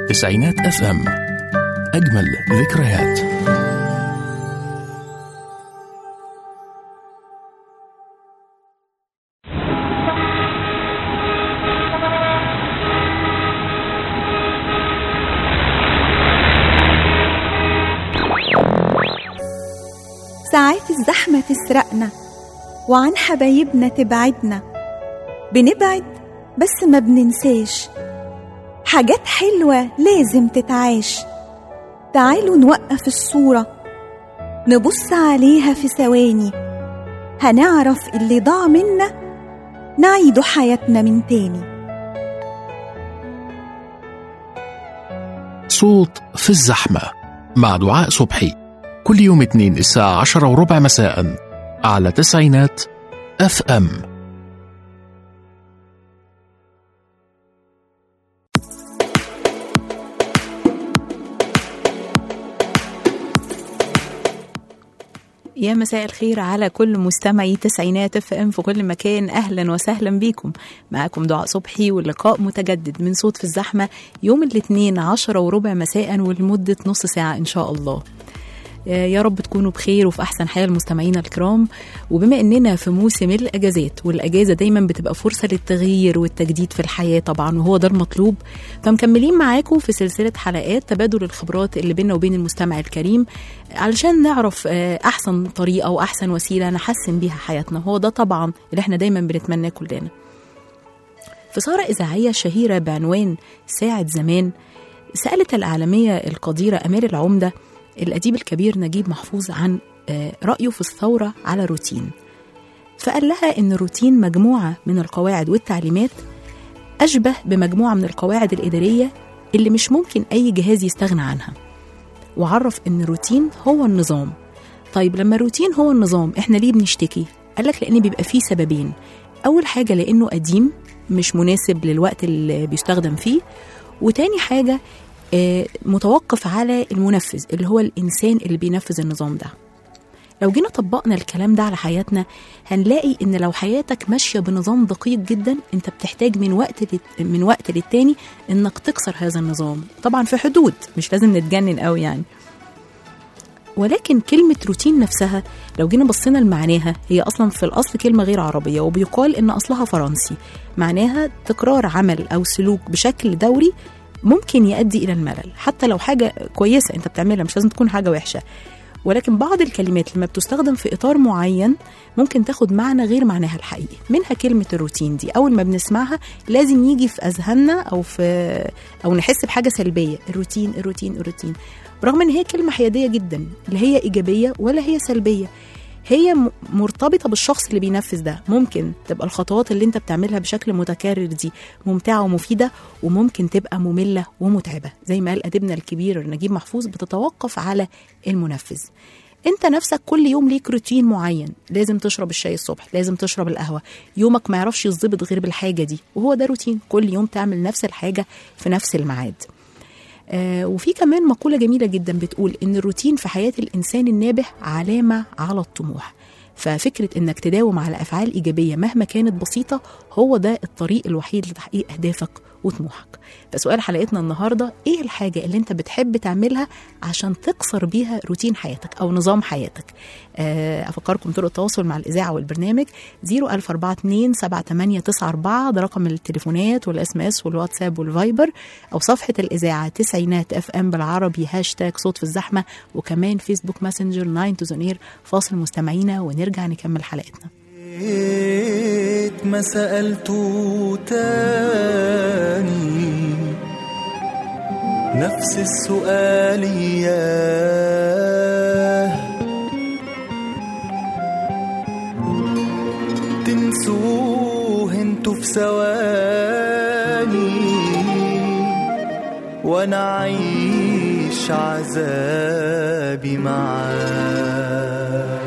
تسعينات اف ام اجمل ذكريات ساعات الزحمة تسرقنا وعن حبايبنا تبعدنا بنبعد بس ما بننساش حاجات حلوة لازم تتعاش تعالوا نوقف الصورة نبص عليها في ثواني هنعرف اللي ضاع منا نعيده حياتنا من تاني صوت في الزحمة مع دعاء صبحي كل يوم اثنين الساعة عشرة وربع مساء على تسعينات اف ام يا مساء الخير على كل مستمعي تسعينات اف ام في كل مكان اهلا وسهلا بيكم معاكم دعاء صبحي واللقاء متجدد من صوت في الزحمه يوم الاثنين عشرة وربع مساء ولمده نص ساعه ان شاء الله يا رب تكونوا بخير وفي احسن حال مستمعينا الكرام وبما اننا في موسم الاجازات والاجازه دايما بتبقى فرصه للتغيير والتجديد في الحياه طبعا وهو ده المطلوب فمكملين معاكم في سلسله حلقات تبادل الخبرات اللي بيننا وبين المستمع الكريم علشان نعرف احسن طريقه واحسن وسيله نحسن بيها حياتنا هو ده طبعا اللي احنا دايما بنتمناه كلنا في سهرة إذاعية شهيرة بعنوان ساعة زمان سألت الإعلامية القديرة أمال العمدة الأديب الكبير نجيب محفوظ عن رأيه في الثورة على روتين فقال لها إن الروتين مجموعة من القواعد والتعليمات أشبه بمجموعة من القواعد الإدارية اللي مش ممكن أي جهاز يستغنى عنها وعرف إن الروتين هو النظام طيب لما الروتين هو النظام إحنا ليه بنشتكي؟ قالك لأن بيبقى فيه سببين أول حاجة لأنه قديم مش مناسب للوقت اللي بيستخدم فيه وتاني حاجة متوقف على المنفذ اللي هو الإنسان اللي بينفذ النظام ده لو جينا طبقنا الكلام ده على حياتنا هنلاقي ان لو حياتك ماشيه بنظام دقيق جدا انت بتحتاج من وقت من وقت للتاني انك تكسر هذا النظام طبعا في حدود مش لازم نتجنن قوي يعني ولكن كلمة روتين نفسها لو جينا بصينا لمعناها هي أصلا في الأصل كلمة غير عربية وبيقال إن أصلها فرنسي معناها تكرار عمل أو سلوك بشكل دوري ممكن يؤدي الى الملل حتى لو حاجه كويسه انت بتعملها مش لازم تكون حاجه وحشه ولكن بعض الكلمات لما بتستخدم في اطار معين ممكن تاخد معنى غير معناها الحقيقي منها كلمه الروتين دي اول ما بنسمعها لازم يجي في اذهاننا او في او نحس بحاجه سلبيه الروتين الروتين الروتين برغم ان هي كلمه حياديه جدا لا هي ايجابيه ولا هي سلبيه هي مرتبطة بالشخص اللي بينفذ ده ممكن تبقى الخطوات اللي انت بتعملها بشكل متكرر دي ممتعة ومفيدة وممكن تبقى مملة ومتعبة زي ما قال أديبنا الكبير نجيب محفوظ بتتوقف على المنفذ انت نفسك كل يوم ليك روتين معين لازم تشرب الشاي الصبح لازم تشرب القهوة يومك ما يعرفش يتظبط غير بالحاجة دي وهو ده روتين كل يوم تعمل نفس الحاجة في نفس الميعاد آه وفي كمان مقولة جميلة جدا بتقول إن الروتين في حياة الإنسان النابه علامة على الطموح ففكرة إنك تداوم على أفعال إيجابية مهما كانت بسيطة هو ده الطريق الوحيد لتحقيق أهدافك وطموحك فسؤال حلقتنا النهاردة إيه الحاجة اللي أنت بتحب تعملها عشان تكسر بيها روتين حياتك أو نظام حياتك آه أفكركم طرق التواصل مع الإذاعة والبرنامج 00427 7894 ده رقم التليفونات والاس ام اس والواتساب والفايبر أو صفحة الإذاعة تسعينات اف ام بالعربي هاشتاج صوت في الزحمة وكمان فيسبوك ماسنجر 9 تو زونير فاصل مستمعينا ونرجع نكمل حلقتنا ما سألته تاني نفس السؤال ياه تنسوه انتوا في ثواني وانا عايش عذابي معاه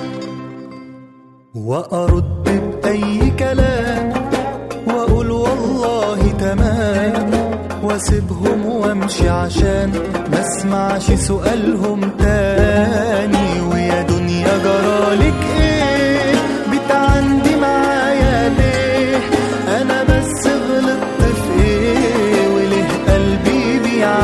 وأرد بأي كلام وأقول والله تمام واسيبهم وامشي عشان ما اسمعش سؤالهم تاني ويا دنيا جرالك ايه بتعندي معايا ليه انا بس غلطت في ايه وليه قلبي بيعاني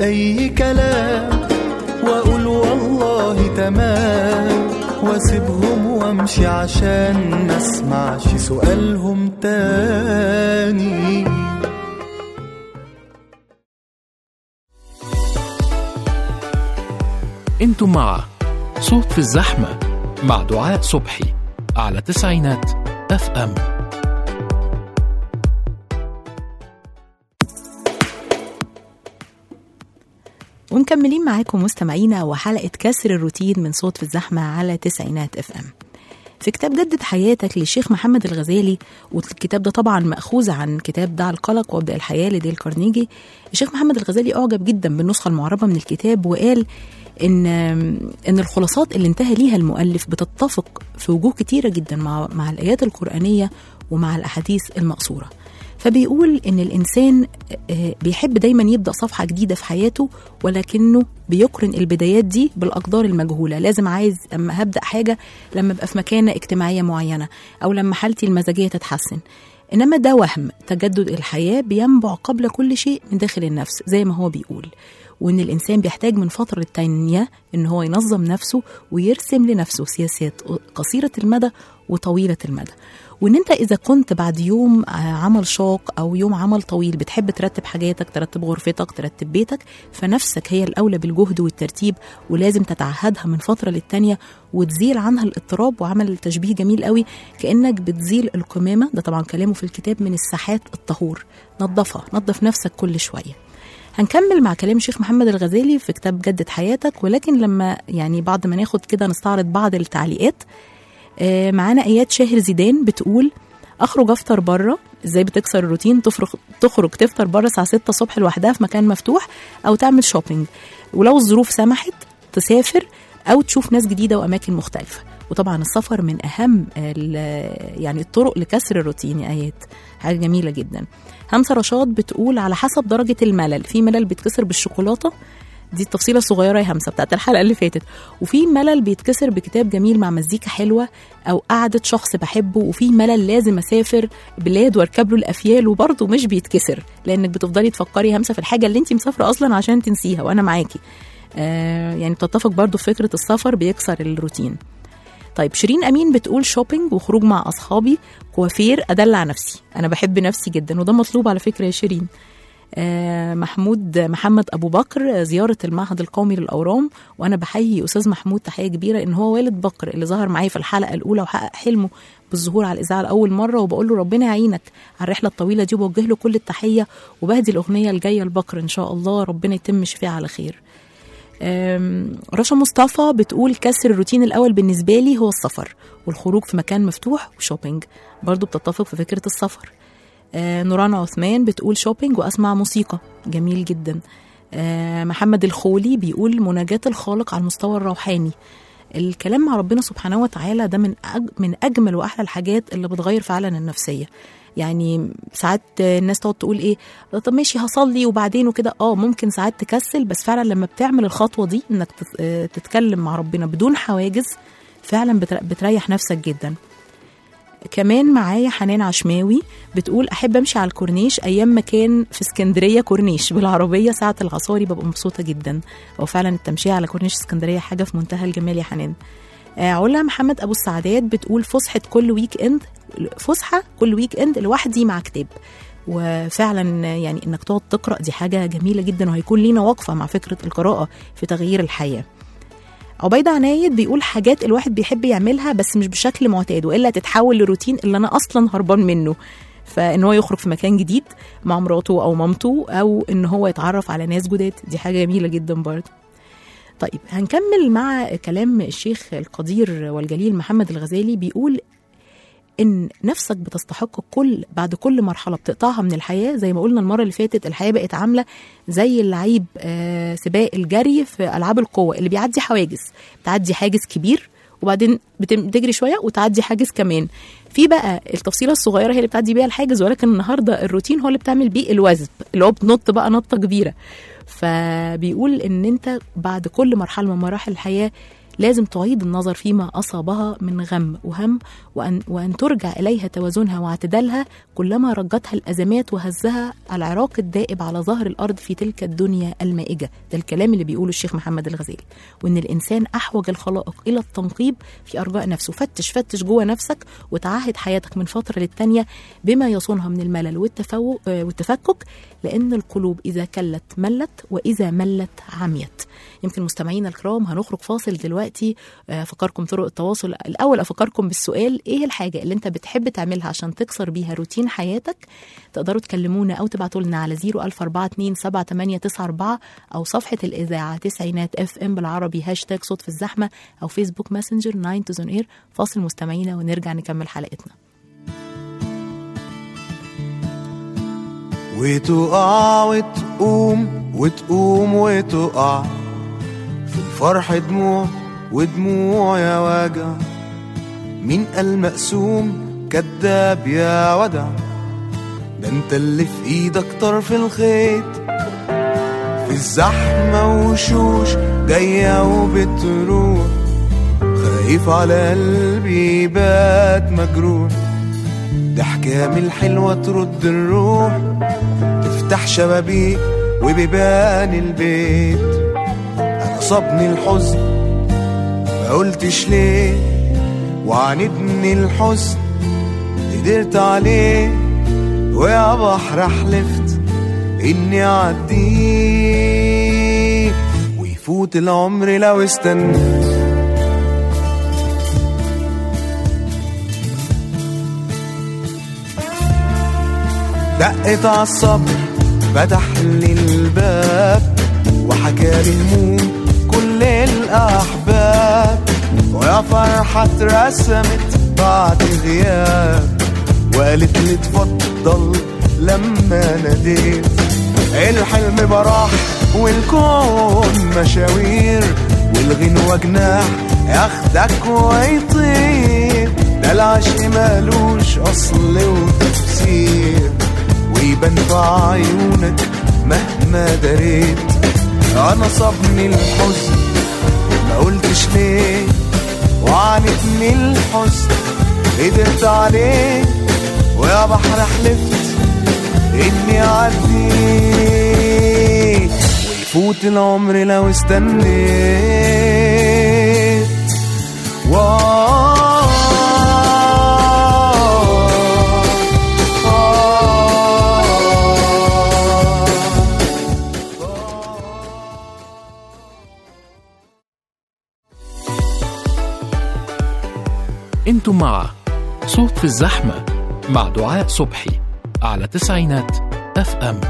بأي كلام وأقول والله تمام واسيبهم وامشي عشان ما اسمعش سؤالهم تاني انتم مع صوت في الزحمة مع دعاء صبحي على تسعينات اف ام ومكملين معاكم مستمعينا وحلقة كسر الروتين من صوت في الزحمة على تسعينات اف ام في كتاب جدد حياتك للشيخ محمد الغزالي والكتاب ده طبعا مأخوذ عن كتاب دع القلق وابدأ الحياة لديل كارنيجي الشيخ محمد الغزالي أعجب جدا بالنسخة المعربة من الكتاب وقال إن إن الخلاصات اللي انتهى ليها المؤلف بتتفق في وجوه كتيرة جدا مع مع الآيات القرآنية ومع الأحاديث المقصورة فبيقول ان الانسان آه، بيحب دايما يبدا صفحه جديده في حياته ولكنه بيقرن البدايات دي بالاقدار المجهوله لازم عايز اما هبدا حاجه لما ابقى في مكانه اجتماعيه معينه او لما حالتي المزاجيه تتحسن انما ده وهم تجدد الحياه بينبع قبل كل شيء من داخل النفس زي ما هو بيقول وان الانسان بيحتاج من فتره للتانيه ان هو ينظم نفسه ويرسم لنفسه سياسات قصيره المدى وطويله المدى وان انت اذا كنت بعد يوم عمل شاق او يوم عمل طويل بتحب ترتب حاجاتك ترتب غرفتك ترتب بيتك فنفسك هي الاولى بالجهد والترتيب ولازم تتعهدها من فتره للتانيه وتزيل عنها الاضطراب وعمل تشبيه جميل قوي كانك بتزيل القمامه ده طبعا كلامه في الكتاب من الساحات الطهور نظفها نظف نفسك كل شويه هنكمل مع كلام الشيخ محمد الغزالي في كتاب جدد حياتك ولكن لما يعني بعد ما ناخد كده نستعرض بعض التعليقات آه، معانا ايات شاهر زيدان بتقول اخرج افطر بره ازاي بتكسر الروتين تفرغ تخرج تفطر بره الساعه 6 الصبح لوحدها في مكان مفتوح او تعمل شوبينج ولو الظروف سمحت تسافر او تشوف ناس جديده واماكن مختلفه وطبعا السفر من اهم ال- يعني الطرق لكسر الروتين يا ايات حاجه جميله جدا همسه رشاد بتقول على حسب درجه الملل في ملل بيتكسر بالشوكولاته دي التفصيلة الصغيرة يا همسة بتاعت الحلقة اللي فاتت وفي ملل بيتكسر بكتاب جميل مع مزيكا حلوة أو قعدة شخص بحبه وفي ملل لازم أسافر بلاد وأركب له الأفيال وبرضه مش بيتكسر لأنك بتفضلي تفكري همسة في الحاجة اللي أنت مسافرة أصلا عشان تنسيها وأنا معاكي آه يعني بتتفق برضه في فكرة السفر بيكسر الروتين طيب شيرين امين بتقول شوبينج وخروج مع اصحابي كوافير ادلع نفسي انا بحب نفسي جدا وده مطلوب على فكره يا شيرين آه، محمود محمد ابو بكر آه، زياره المعهد القومي للاورام وانا بحيي استاذ محمود تحيه كبيره ان هو والد بكر اللي ظهر معايا في الحلقه الاولى وحقق حلمه بالظهور على الاذاعه لاول مره وبقول له ربنا يعينك على الرحله الطويله دي وبوجه له كل التحيه وبهدي الاغنيه الجايه لبكر ان شاء الله ربنا يتم شفيها على خير أم، رشا مصطفى بتقول كسر الروتين الاول بالنسبه لي هو السفر والخروج في مكان مفتوح وشوبينج برضو بتتفق في فكره السفر آه، نوران عثمان بتقول شوبينج واسمع موسيقى جميل جدا آه، محمد الخولي بيقول مناجاة الخالق على المستوى الروحاني الكلام مع ربنا سبحانه وتعالى ده من أج من اجمل واحلى الحاجات اللي بتغير فعلا النفسيه يعني ساعات الناس تقعد تقول ايه طب ماشي هصلي وبعدين وكده اه ممكن ساعات تكسل بس فعلا لما بتعمل الخطوه دي انك تت- آه، تتكلم مع ربنا بدون حواجز فعلا بتر- بتريح نفسك جدا كمان معايا حنان عشماوي بتقول احب امشي على الكورنيش ايام ما كان في اسكندريه كورنيش بالعربيه ساعه العصاري ببقى مبسوطه جدا هو فعلا التمشيه على كورنيش اسكندريه حاجه في منتهى الجمال يا حنان آه، علا محمد ابو السعدات بتقول فسحه كل ويك اند فسحه كل ويك اند لوحدي مع كتاب وفعلا يعني انك تقعد تقرا دي حاجه جميله جدا وهيكون لينا وقفه مع فكره القراءه في تغيير الحياه عبيدة عنايد بيقول حاجات الواحد بيحب يعملها بس مش بشكل معتاد والا تتحول لروتين اللي انا اصلا هربان منه فان هو يخرج في مكان جديد مع مراته او مامته او ان هو يتعرف على ناس جداد دي حاجه جميله جدا برضه طيب هنكمل مع كلام الشيخ القدير والجليل محمد الغزالي بيقول ان نفسك بتستحق كل بعد كل مرحله بتقطعها من الحياه زي ما قلنا المره اللي فاتت الحياه بقت عامله زي اللعيب آه سباق الجري في العاب القوه اللي بيعدي حواجز بتعدي حاجز كبير وبعدين بتم- بتجري شويه وتعدي حاجز كمان في بقى التفصيله الصغيره هي اللي بتعدي بيها الحاجز ولكن النهارده الروتين هو اللي بتعمل بيه الوزن اللي هو بتنط بقى نطه كبيره فبيقول ان انت بعد كل مرحله من مراحل الحياه لازم تعيد النظر فيما أصابها من غم وهم وأن, وأن ترجع إليها توازنها واعتدالها كلما رجتها الأزمات وهزها العراق الدائب على ظهر الأرض في تلك الدنيا المائجة ده الكلام اللي بيقوله الشيخ محمد الغزالي وأن الإنسان أحوج الخلائق إلى التنقيب في أرجاء نفسه فتش فتش جوه نفسك وتعهد حياتك من فترة للتانية بما يصونها من الملل والتفو... آه، والتفكك لأن القلوب إذا كلت ملت وإذا ملت عميت يمكن مستمعينا الكرام هنخرج فاصل دلوقتي آه، أفكركم طرق التواصل الأول أفكركم بالسؤال إيه الحاجة اللي أنت بتحب تعملها عشان تكسر بيها روتين حياتك تقدروا تكلمونا أو تبعتوا لنا على 004278894 أو صفحة الإذاعة تسعينات اف ام بالعربي هاشتاج صوت في الزحمة أو فيسبوك ماسنجر 9 تو زون اير فاصل مستمعينا ونرجع نكمل حلقتنا وتقع وتقوم وتقوم وتقع في الفرح دموع ودموع يا وجع مين قال مقسوم كداب يا ودع ده انت اللي في ايدك طرف الخيط في الزحمة وشوش جاية وبتروح خايف على قلبي بات مجروح ضحكة من الحلوة ترد الروح تفتح شبابيك وبيبان البيت أنا صابني الحزن ما قلتش ليه وعاندني الحزن قدرت عليه ويا بحر حلفت إني أعديه ويفوت العمر لو استنيت دقت عالصبر فتح لي الباب وحكالي هموم كل الأحباب ويا فرحة اترسمت بعد غياب وقالت لي اتفضل لما ناديت الحلم براح والكون مشاوير والغنوة جناح ياخدك ويطير ده العشق مالوش أصل وتفسير ويبان في عيونك مهما دريت انا صابني الحزن ما قلتش ليه وعانتني الحزن قدرت عليه ويا بحر حلفت اني اعديه ويفوت العمر لو استنيت انتم مع صوت في الزحمة مع دعاء صبحي على تسعينات اف ام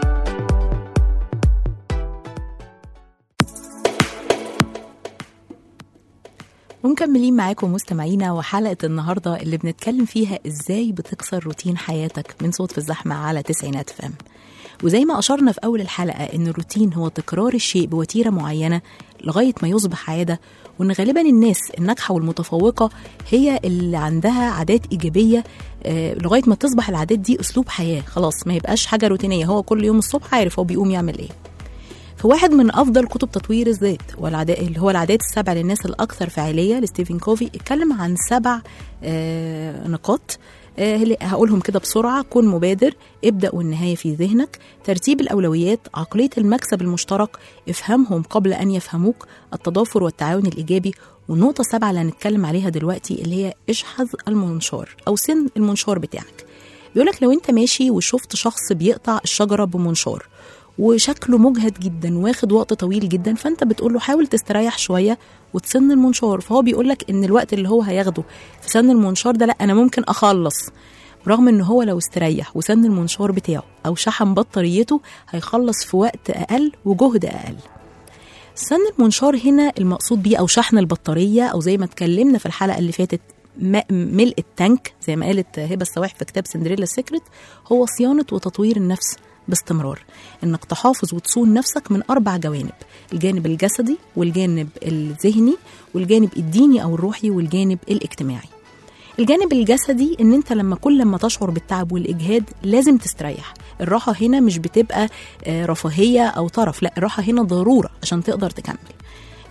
ومكملين معاكم مستمعينا وحلقة النهاردة اللي بنتكلم فيها ازاي بتكسر روتين حياتك من صوت في الزحمة على تسعينات فم وزي ما أشرنا في أول الحلقة إن الروتين هو تكرار الشيء بوتيرة معينة لغاية ما يصبح عادة وإن غالبا الناس الناجحة والمتفوقة هي اللي عندها عادات إيجابية آه، لغاية ما تصبح العادات دي أسلوب حياة خلاص ما يبقاش حاجة روتينية هو كل يوم الصبح عارف هو بيقوم يعمل إيه في واحد من افضل كتب تطوير الذات والعادات اللي هو العادات السبع للناس الاكثر فعاليه لستيفن كوفي اتكلم عن سبع آه نقاط آه اللي هقولهم كده بسرعه كن مبادر ابدا والنهايه في ذهنك ترتيب الاولويات عقليه المكسب المشترك افهمهم قبل ان يفهموك التضافر والتعاون الايجابي والنقطه السابعه اللي هنتكلم عليها دلوقتي اللي هي اشحذ المنشار او سن المنشار بتاعك بيقولك لو انت ماشي وشفت شخص بيقطع الشجره بمنشار وشكله مجهد جدا واخد وقت طويل جدا فانت بتقول له حاول تستريح شويه وتسن المنشار فهو بيقول لك ان الوقت اللي هو هياخده في سن المنشار ده لا انا ممكن اخلص رغم ان هو لو استريح وسن المنشار بتاعه او شحن بطاريته هيخلص في وقت اقل وجهد اقل سن المنشار هنا المقصود بيه او شحن البطاريه او زي ما اتكلمنا في الحلقه اللي فاتت م- ملء التانك زي ما قالت هبه السواح في كتاب سندريلا سيكريت هو صيانه وتطوير النفس باستمرار انك تحافظ وتصون نفسك من اربع جوانب الجانب الجسدي والجانب الذهني والجانب الديني او الروحي والجانب الاجتماعي الجانب الجسدي ان انت لما كل لما تشعر بالتعب والاجهاد لازم تستريح الراحه هنا مش بتبقى آه، رفاهيه او طرف لا الراحه هنا ضروره عشان تقدر تكمل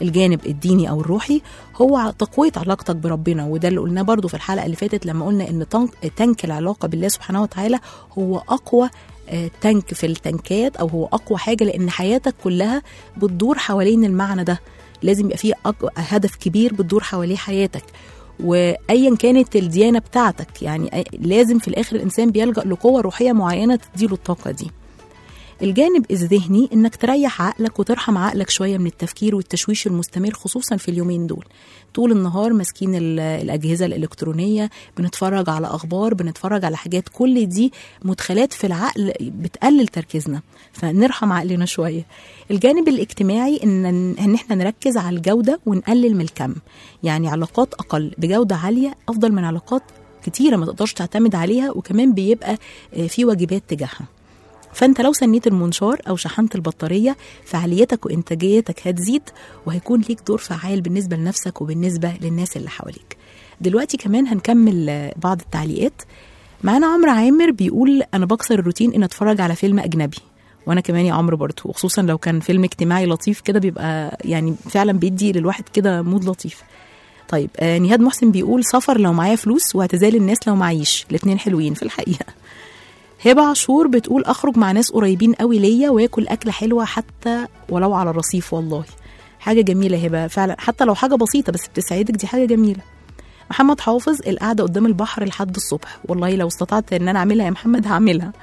الجانب الديني او الروحي هو تقويه علاقتك بربنا وده اللي قلناه برضو في الحلقه اللي فاتت لما قلنا ان تنك- تنك العلاقه بالله سبحانه وتعالى هو اقوى آه، تنك في التنكات او هو اقوى حاجه لان حياتك كلها بتدور حوالين المعنى ده لازم يبقى فيه أق- هدف كبير بتدور حواليه حياتك وايا كانت الديانه بتاعتك يعني أي- لازم في الاخر الانسان بيلجا لقوه روحيه معينه تديله الطاقه دي الجانب الذهني انك تريح عقلك وترحم عقلك شويه من التفكير والتشويش المستمر خصوصا في اليومين دول طول النهار ماسكين ال- الاجهزه الالكترونيه بنتفرج على اخبار بنتفرج على حاجات كل دي مدخلات في العقل بتقلل تركيزنا فنرحم عقلنا شويه الجانب الاجتماعي ان ان احنا نركز على الجوده ونقلل من الكم يعني علاقات اقل بجوده عاليه افضل من علاقات كتيره ما تقدرش تعتمد عليها وكمان بيبقى آه، في واجبات تجاهها فانت لو سنيت المنشار او شحنت البطاريه فعاليتك وانتاجيتك هتزيد وهيكون ليك دور فعال بالنسبه لنفسك وبالنسبه للناس اللي حواليك دلوقتي كمان هنكمل آه، بعض التعليقات معانا عمرو عامر بيقول انا بكسر الروتين ان اتفرج على فيلم اجنبي وانا كمان يا عمرو برضه وخصوصا لو كان فيلم اجتماعي لطيف كده بيبقى يعني فعلا بيدي للواحد كده مود لطيف طيب آه نهاد محسن بيقول سفر لو معايا فلوس واعتزال الناس لو معيش الاتنين حلوين في الحقيقه هبه عاشور بتقول اخرج مع ناس قريبين قوي ليا واكل اكله حلوه حتى ولو على الرصيف والله حاجه جميله هبه فعلا حتى لو حاجه بسيطه بس بتسعدك دي حاجه جميله محمد حافظ القعده قدام البحر لحد الصبح والله لو استطعت ان انا اعملها يا محمد هعملها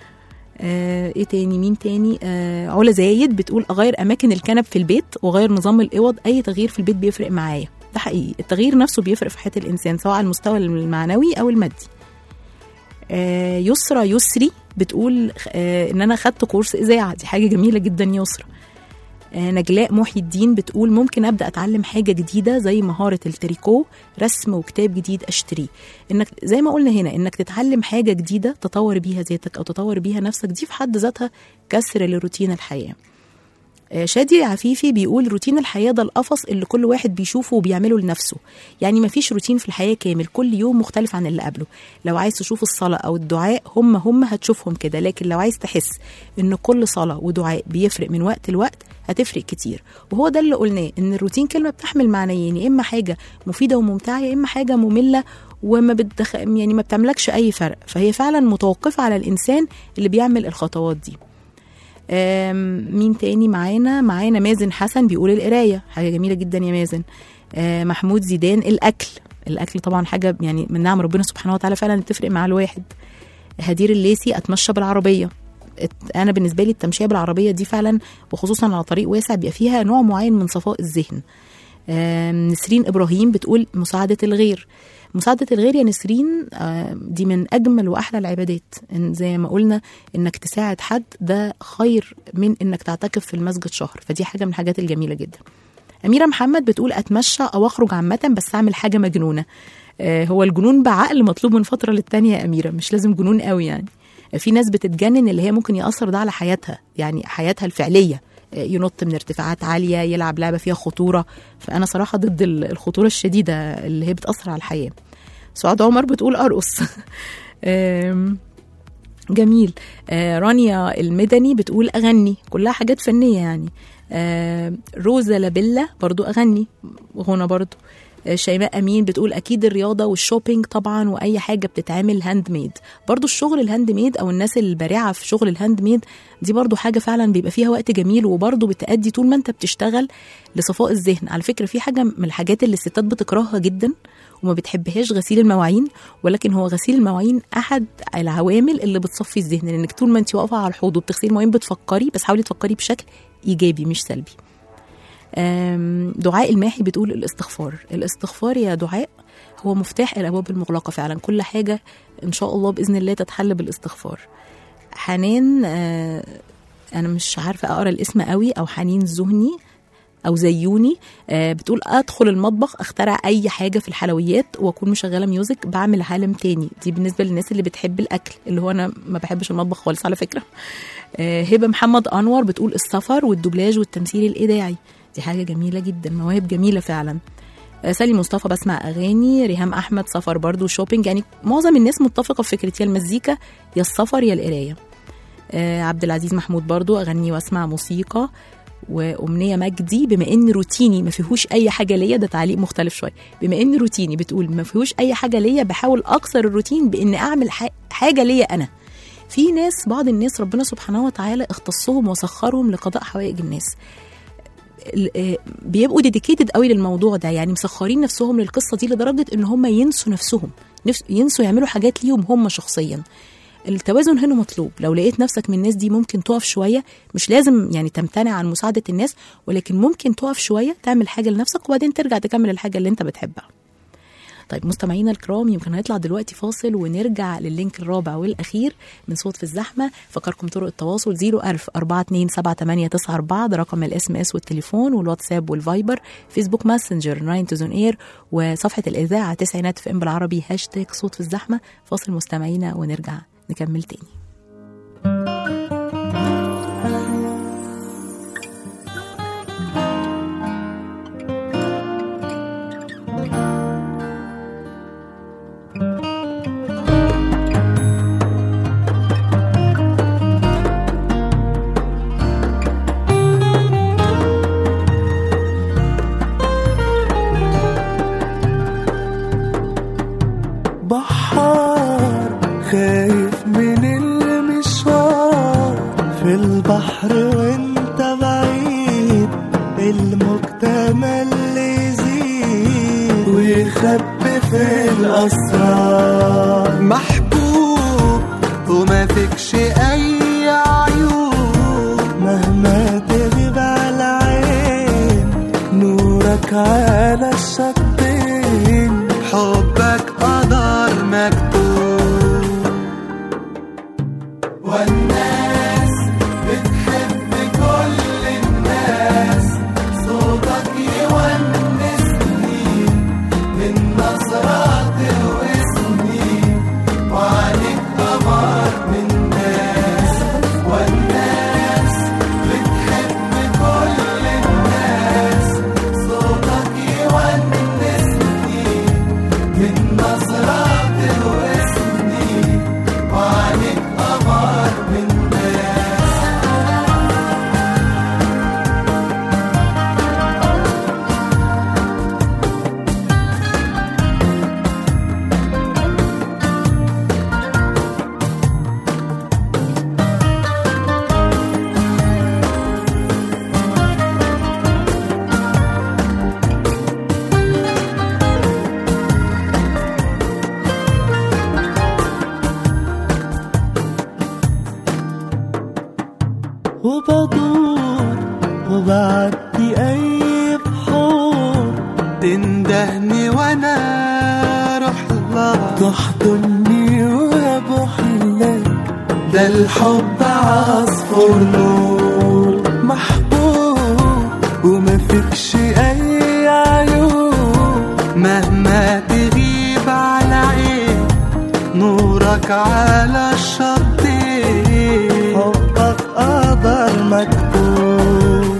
آه ايه تاني مين تاني آه علا زايد بتقول اغير اماكن الكنب في البيت واغير نظام الاوض اي تغيير في البيت بيفرق معايا ده حقيقي التغيير نفسه بيفرق في حياه الانسان سواء على المستوى المعنوي او المادي آه يسرى يسري بتقول آه ان انا خدت كورس اذاعه دي حاجه جميله جدا يا يسرى آه نجلاء محي الدين بتقول ممكن ابدا اتعلم حاجه جديده زي مهاره التريكو رسم وكتاب جديد اشتريه انك زي ما قلنا هنا انك تتعلم حاجه جديده تطور بيها ذاتك او تطور بيها نفسك دي في حد ذاتها كسر لروتين الحياه آه، شادي عفيفي بيقول روتين الحياة ده القفص اللي كل واحد بيشوفه وبيعمله لنفسه يعني مفيش روتين في الحياة كامل كل يوم مختلف عن اللي قبله لو عايز تشوف الصلاة أو الدعاء هم هم هتشوفهم كده لكن لو عايز تحس إن كل صلاة ودعاء بيفرق من وقت لوقت هتفرق كتير وهو ده اللي قلناه إن الروتين كلمة بتحمل معنيين يا إما حاجة مفيدة وممتعة يا إما حاجة مملة وما بتدخ... يعني ما بتعملكش أي فرق فهي فعلا متوقفة على الإنسان اللي بيعمل الخطوات دي آم، مين تاني معانا معانا مازن حسن بيقول القرايه حاجه جميله جدا يا مازن آه، محمود زيدان الاكل الاكل طبعا حاجه يعني من نعم ربنا سبحانه وتعالى فعلا بتفرق مع الواحد هدير الليسي اتمشى بالعربيه ات- انا بالنسبه لي التمشيه بالعربيه دي فعلا وخصوصا على طريق واسع بيبقى فيها نوع معين من صفاء الذهن آم، نسرين ابراهيم بتقول مساعده الغير مساعدة الغير يا نسرين آه، دي من أجمل وأحلى العبادات إن زي ما قلنا إنك تساعد حد ده خير من إنك تعتكف في المسجد شهر فدي حاجة من الحاجات الجميلة جدا أميرة محمد بتقول أتمشى أو أخرج عامة بس أعمل حاجة مجنونة آه، هو الجنون بعقل مطلوب من فترة للتانية يا أميرة مش لازم جنون قوي يعني في ناس بتتجنن اللي هي ممكن يأثر ده على حياتها يعني حياتها الفعلية آه، ينط من ارتفاعات عالية يلعب لعبة فيها خطورة فأنا صراحة ضد ال- الخطورة الشديدة اللي هي بتأثر على الحياة سعاد عمر بتقول أرقص آم، جميل آه رانيا المدني بتقول أغني كلها حاجات فنية يعني آه روزا لابيلا برضو أغني غنى برضو آه، شيماء امين بتقول اكيد الرياضه والشوبينج طبعا واي حاجه بتتعمل هاند ميد برضو الشغل الهاند ميد او الناس البارعه في شغل الهاند ميد دي برضو حاجه فعلا بيبقى فيها وقت جميل وبرضو بتأدي طول ما انت بتشتغل لصفاء الذهن على فكره في حاجه من الحاجات اللي الستات بتكرهها جدا وما بتحبهاش غسيل المواعين ولكن هو غسيل المواعين احد العوامل اللي بتصفي الذهن لانك طول ما انت واقفه على الحوض وبتغسلي المواعين بتفكري بس حاولي تفكري بشكل ايجابي مش سلبي آم، دعاء الماحي بتقول الاستغفار الاستغفار يا دعاء هو مفتاح الابواب المغلقه فعلا كل حاجه ان شاء الله باذن الله تتحل بالاستغفار حنان آه، انا مش عارفه اقرا الاسم قوي او حنين الزهني او زيوني آه، بتقول ادخل المطبخ اخترع اي حاجه في الحلويات واكون مشغله ميوزك بعمل عالم تاني دي بالنسبه للناس اللي بتحب الاكل اللي هو انا ما بحبش المطبخ خالص على فكره آه، هبه محمد انور بتقول السفر والدوبلاج والتمثيل الاذاعي دي حاجه جميله جدا مواهب جميله فعلا آه، سالي مصطفى بسمع اغاني ريهام احمد سفر برضو شوبينج يعني معظم الناس متفقه في فكره يا المزيكا يا السفر يا القرايه آه، عبد العزيز محمود برضو اغني واسمع موسيقى وامنيه مجدي بما ان روتيني ما فيهوش اي حاجه ليا ده تعليق مختلف شويه بما ان روتيني بتقول ما فيهوش اي حاجه ليا بحاول اكسر الروتين بان اعمل ح- حاجه ليا انا في ناس بعض الناس ربنا سبحانه وتعالى اختصهم وسخرهم لقضاء حوائج الناس ال- آه، بيبقوا ديديكيتد قوي للموضوع ده يعني مسخرين نفسهم للقصه دي لدرجه ان هم ينسوا نفسهم نفس ينسوا يعملوا حاجات ليهم هم شخصيا التوازن هنا مطلوب لو لقيت نفسك من الناس دي ممكن تقف شويه مش لازم يعني تمتنع عن مساعده الناس ولكن ممكن تقف شويه تعمل حاجه لنفسك وبعدين ترجع تكمل الحاجه اللي انت بتحبها طيب مستمعينا الكرام يمكن هنطلع دلوقتي فاصل ونرجع للينك الرابع والأخير من صوت في الزحمة فكركم طرق التواصل 01000 427 ده رقم الاس ام اس والتليفون والواتساب والفايبر فيسبوك ماسنجر 9 تو زون اير وصفحة الإذاعة تسعينات في ام بالعربي هاشتاج صوت في الزحمة فاصل مستمعينا ونرجع نكمل تاني بحار خايف من المشوار في البحر وانت بعيد المجتمع اللي يزيد ويخبي في الأسرار محبوب وما فيكش أي عيوب مهما تغيب على عين نورك على الشطين حبك قدر مكتوب والناس بتحب كل الناس صوتك يونسني من نظرات واسمي وعليك قمر من ناس والناس بتحب كل الناس صوتك يونسني من نظرات واسمي وعليك قمر من ناس وبدور وبعدي أي بحور تندهني وأنا أروح لها تحضني وأبوح لك ده الحب عصفور نور محبوب وما فيكش أي عيوب مهما تغيب على عين نورك على الشطين حبك قدر مكتوب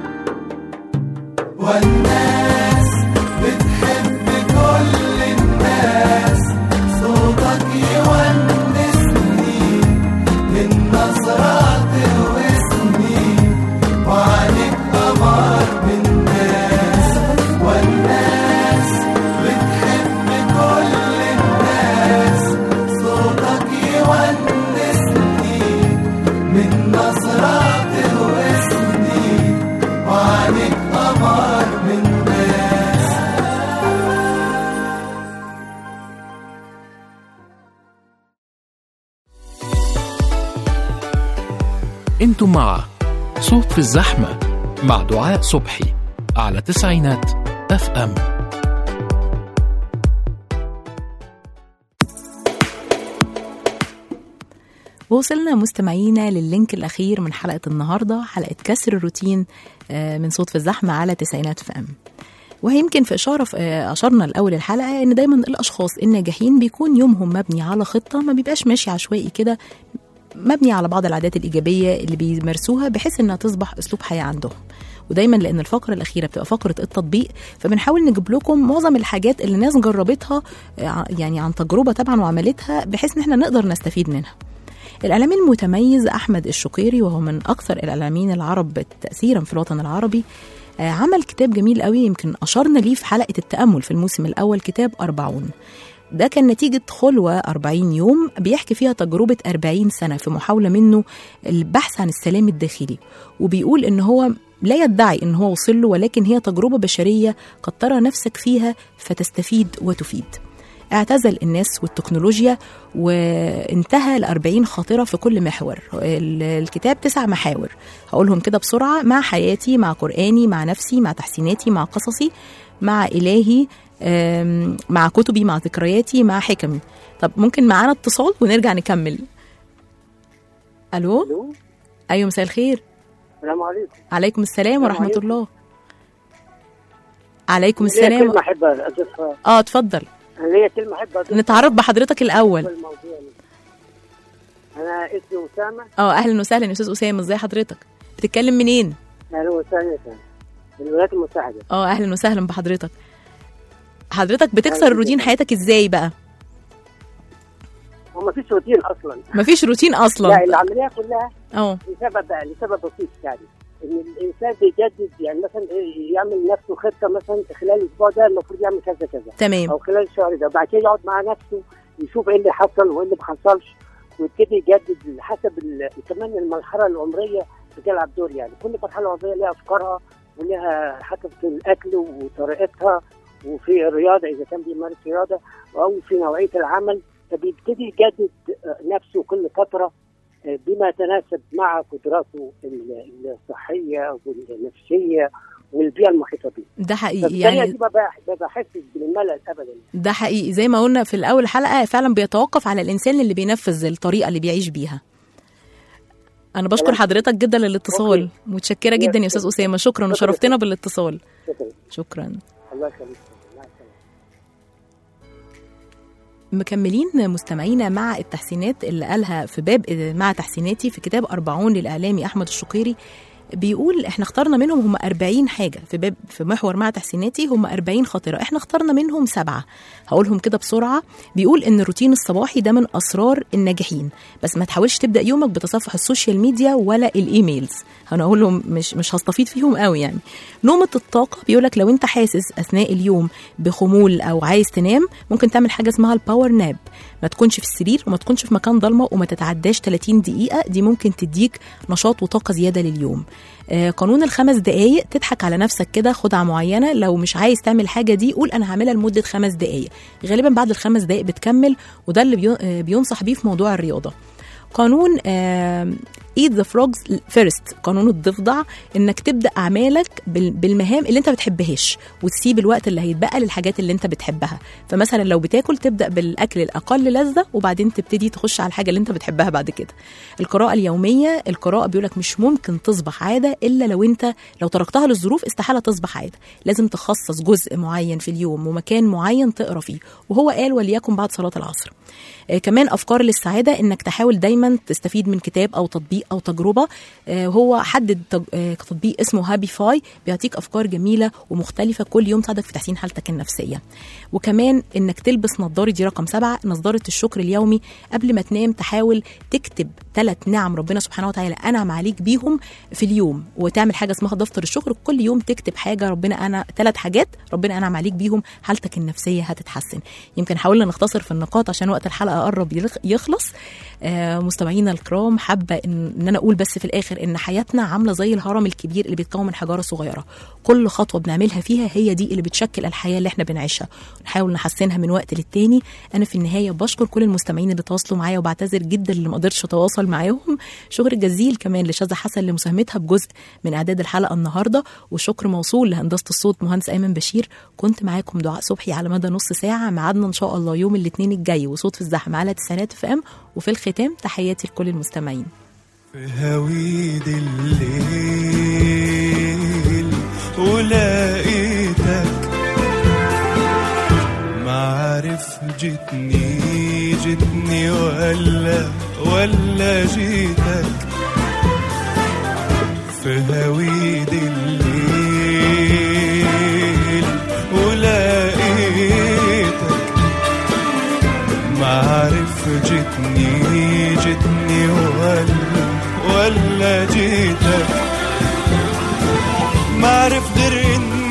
والناس بتحب كل الناس صوتك يونسني من نظرات واسمي وعليك قمر من ناس والناس بتحب كل الناس صوتك يونسني من نظرات واسمي وعليك قمر من ناس انتم مع صوت في الزحمة مع دعاء صبحي على تسعينات اف ام وصلنا مستمعينا للينك الأخير من حلقة النهاردة حلقة كسر الروتين آه، من صوت في الزحمة على تسعينات في أم ويمكن في إشارة في آه، أشرنا الأول الحلقة إن دايما الأشخاص الناجحين بيكون يومهم مبني على خطة ما بيبقاش ماشي عشوائي كده مبني على بعض العادات الإيجابية اللي بيمارسوها بحيث إنها تصبح أسلوب حياة عندهم ودايما لان الفقره الاخيره بتبقى فقره التطبيق فبنحاول نجيب لكم معظم الحاجات اللي الناس جربتها آه، يعني عن تجربه طبعا وعملتها بحيث ان احنا نقدر نستفيد منها الإعلامي المتميز أحمد الشقيري وهو من أكثر الإعلاميين العرب تأثيرا في الوطن العربي آه، عمل كتاب جميل قوي يمكن أشرنا ليه في حلقة التأمل في الموسم الأول كتاب أربعون ده كان نتيجة خلوة 40 يوم بيحكي فيها تجربة 40 سنة في محاولة منه البحث عن السلام الداخلي وبيقول إن هو لا يدعي إن هو وصل له ولكن هي تجربة بشرية قد ترى نفسك فيها فتستفيد وتفيد اعتزل الناس والتكنولوجيا وانتهى ل 40 خاطرة في كل محور ال- الكتاب تسع محاور هقولهم كده بسرعة مع حياتي مع قرآني مع نفسي مع تحسيناتي مع قصصي مع إلهي آم، مع كتبي مع ذكرياتي مع حكمي طب ممكن معانا اتصال ونرجع نكمل الو الو ايوه مساء الخير السلام عليكم عليكم السلام ورحمه عليكم. الله عليكم ليا السلام كلمة أحب أضيفها اه اتفضل ليا كلمة أحب أضيفها نتعرف بحضرتك الاول في الموضوع ده. أنا اسمي أسامة اه اهلا وسهلا يا استاذ اسامه ازي حضرتك بتتكلم منين أهلا وسهلا يا فندم. من الولايات المتحدة اه اهلا وسهلا بحضرتك حضرتك بتكسر أهلاً روتين بك. حياتك ازاي بقى وما فيش روتين أصلا مفيش روتين لا اصلا العملية كلها اه لسبب لسبب بسيط يعني إن الإنسان بيجدد يعني مثلا إيه، يعمل لنفسه خطة مثلا خلال الأسبوع ده المفروض يعمل كذا كذا تمام أو خلال الشهر ده وبعد كده يقعد مع نفسه يشوف إيه اللي حصل وإيه اللي ما حصلش ويبتدي يجدد حسب ال- كمان المرحلة العمرية بتلعب دور يعني كل مرحلة عمرية لها أفكارها ولها حسب في الأكل وطريقتها وفي الرياضة إذا كان بيمارس رياضة أو في نوعية العمل فبيبتدي يجدد آه، نفسه كل فترة آه، بما يتناسب مع قدراته ال- الصحية والنفسية والبيئة المحيطة به ده حقيقي فبالتالي يعني دي ما بح- ما بحسش بالملل أبدا ده حقيقي زي ما قلنا في الاول حلقه فعلا بيتوقف على الانسان اللي بينفذ الطريقه اللي بيعيش بيها انا بشكر تمام. حضرتك جدا للاتصال أوكي. متشكره جدا يا استاذ اسامه شكرا شكرا. وشرفتنا بالاتصال شكرا شكرا الله يخليك مع السلامة. مكملين مستمعينا مع التحسينات اللي قالها في باب مع تحسيناتي في كتاب أربعون للإعلامي أحمد الشقيري بيقول احنا اخترنا منهم هم 40 حاجة في باب في محور مع تحسيناتي هم 40 خاطرة احنا اخترنا منهم سبعة هقولهم كده بسرعة بيقول ان الروتين الصباحي ده من اسرار الناجحين بس ما تحاولش تبدأ يومك بتصفح السوشيال ميديا ولا الايميلز هنقول لهم مش مش هستفيد فيهم قوي يعني نومة الطاقة بيقولك لو انت حاسس اثناء اليوم بخمول او عايز تنام ممكن تعمل حاجة اسمها الباور ناب ما تكونش في السرير وما تكونش في مكان ضلمه وما تتعداش 30 دقيقه دي ممكن تديك نشاط وطاقه زياده لليوم آه، قانون الخمس دقايق تضحك على نفسك كده خدعه معينه لو مش عايز تعمل الحاجه دي قول انا هعملها لمده خمس دقايق غالبا بعد الخمس دقايق بتكمل وده اللي بيو- آه، بينصح بيه في موضوع الرياضه قانون ايت ذا فروجز فيرست قانون الضفدع انك تبدا اعمالك بال- بالمهام اللي انت بتحبهاش وتسيب الوقت اللي هيتبقى للحاجات اللي انت بتحبها فمثلا لو بتاكل تبدا بالاكل الاقل لذه وبعدين تبتدي تخش على الحاجه اللي انت بتحبها بعد كده القراءه اليوميه القراءه بيقولك مش ممكن تصبح عاده الا لو انت لو تركتها للظروف استحاله تصبح عاده لازم تخصص جزء معين في اليوم ومكان معين تقرا فيه وهو قال وليكن بعد صلاه العصر آه، كمان افكار للسعاده انك تحاول دايما تستفيد من كتاب او تطبيق او تجربه آه، هو حدد تج- آه، تطبيق اسمه هابي فاي بيعطيك افكار جميله ومختلفه كل يوم تساعدك في تحسين حالتك النفسيه وكمان انك تلبس نظاره دي رقم سبعة نظاره الشكر اليومي قبل ما تنام تحاول تكتب ثلاث نعم ربنا سبحانه وتعالى انعم عليك بيهم في اليوم وتعمل حاجه اسمها دفتر الشكر كل يوم تكتب حاجه ربنا انا ثلاث حاجات ربنا انعم عليك بيهم حالتك النفسيه هتتحسن يمكن حاولنا نختصر في النقاط عشان وقت الحلقه قرب يلخ- يخلص آه مستمعينا الكرام حابه ان, إن انا اقول بس في الاخر ان حياتنا عامله زي الهرم الكبير اللي بيتكون من حجاره صغيره كل خطوه بنعملها فيها هي دي اللي بتشكل الحياه اللي احنا بنعيشها نحاول نحسنها من وقت للتاني انا في النهايه بشكر كل المستمعين اللي تواصلوا معايا وبعتذر جدا اللي ما قدرتش اتواصل معاهم شكر جزيل كمان لشاذة حسن لمساهمتها بجزء من اعداد الحلقه النهارده وشكر موصول لهندسه الصوت مهندس ايمن بشير كنت معاكم دعاء صبحي على مدى نص ساعه ميعادنا ان شاء الله يوم الاثنين الجاي وصوت في الزحمه على تسعينات اف ام وفي الختام تحياتي لكل المستمعين في هويد الليل ولقيتك معرف جتني جتني ولا ولا جيتك في هويد الليل ولقيتك معرف جتني جيتني جيتني ولا ولا جيتك ما عرف غير اني